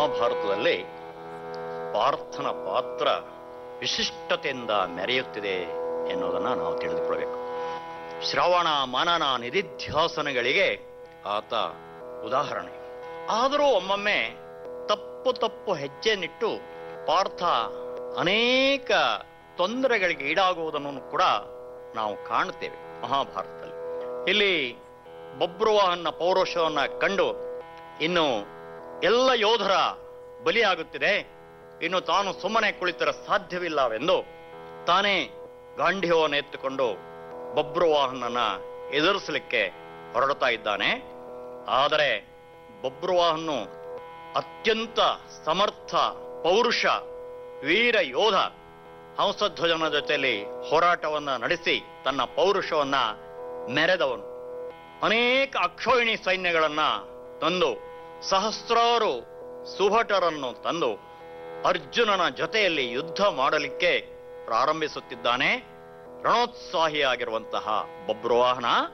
ಮಹಾಭಾರತದಲ್ಲಿ ಪಾರ್ಥನ ಪಾತ್ರ ವಿಶಿಷ್ಟತೆಯಿಂದ ಮೆರೆಯುತ್ತಿದೆ ಎನ್ನುವುದನ್ನ ನಾವು ತಿಳಿದುಕೊಳ್ಬೇಕು ಶ್ರವಣ ಮನನ ನಿಧಿಧ್ಯಾಸನಗಳಿಗೆ ಆತ ಉದಾಹರಣೆ ಆದರೂ ಒಮ್ಮೊಮ್ಮೆ ತಪ್ಪು ತಪ್ಪು ಹೆಜ್ಜೆನಿಟ್ಟು ಪಾರ್ಥ ಅನೇಕ ತೊಂದರೆಗಳಿಗೆ ಈಡಾಗುವುದನ್ನು ಕೂಡ ನಾವು ಕಾಣುತ್ತೇವೆ ಮಹಾಭಾರತದಲ್ಲಿ ಇಲ್ಲಿ ಬಬ್ರುವಾಹನ್ನ ಪೌರುಷವನ್ನ ಕಂಡು ಇನ್ನು ಎಲ್ಲ ಯೋಧರ ಬಲಿಯಾಗುತ್ತಿದೆ ಇನ್ನು ತಾನು ಸುಮ್ಮನೆ ಕುಳಿತರೆ ಸಾಧ್ಯವಿಲ್ಲವೆಂದು ತಾನೇ ಗಾಂಧೀವವನ್ನು ಎತ್ತುಕೊಂಡು ಬಬ್ರುವಾಹನನ್ನ ಎದುರಿಸಲಿಕ್ಕೆ ಹೊರಡ್ತಾ ಇದ್ದಾನೆ ಆದರೆ ಬಬ್ರುವಾಹನ್ನು ಅತ್ಯಂತ ಸಮರ್ಥ ಪೌರುಷ ವೀರ ಯೋಧ ಹಂಸಧ್ವಜನ ಜೊತೆಯಲ್ಲಿ ಹೋರಾಟವನ್ನ ನಡೆಸಿ ತನ್ನ ಪೌರುಷವನ್ನ ಮೆರೆದವನು ಅನೇಕ ಅಕ್ಷೋಹಿಣಿ ಸೈನ್ಯಗಳನ್ನ ತಂದು ಸಹಸ್ರಾರು ಸುಭಟರನ್ನು ತಂದು ಅರ್ಜುನನ ಜೊತೆಯಲ್ಲಿ ಯುದ್ಧ ಮಾಡಲಿಕ್ಕೆ ಪ್ರಾರಂಭಿಸುತ್ತಿದ್ದಾನೆ ರಣೋತ್ಸಾಹಿಯಾಗಿರುವಂತಹ ಬಬ್ರುವಾಹನ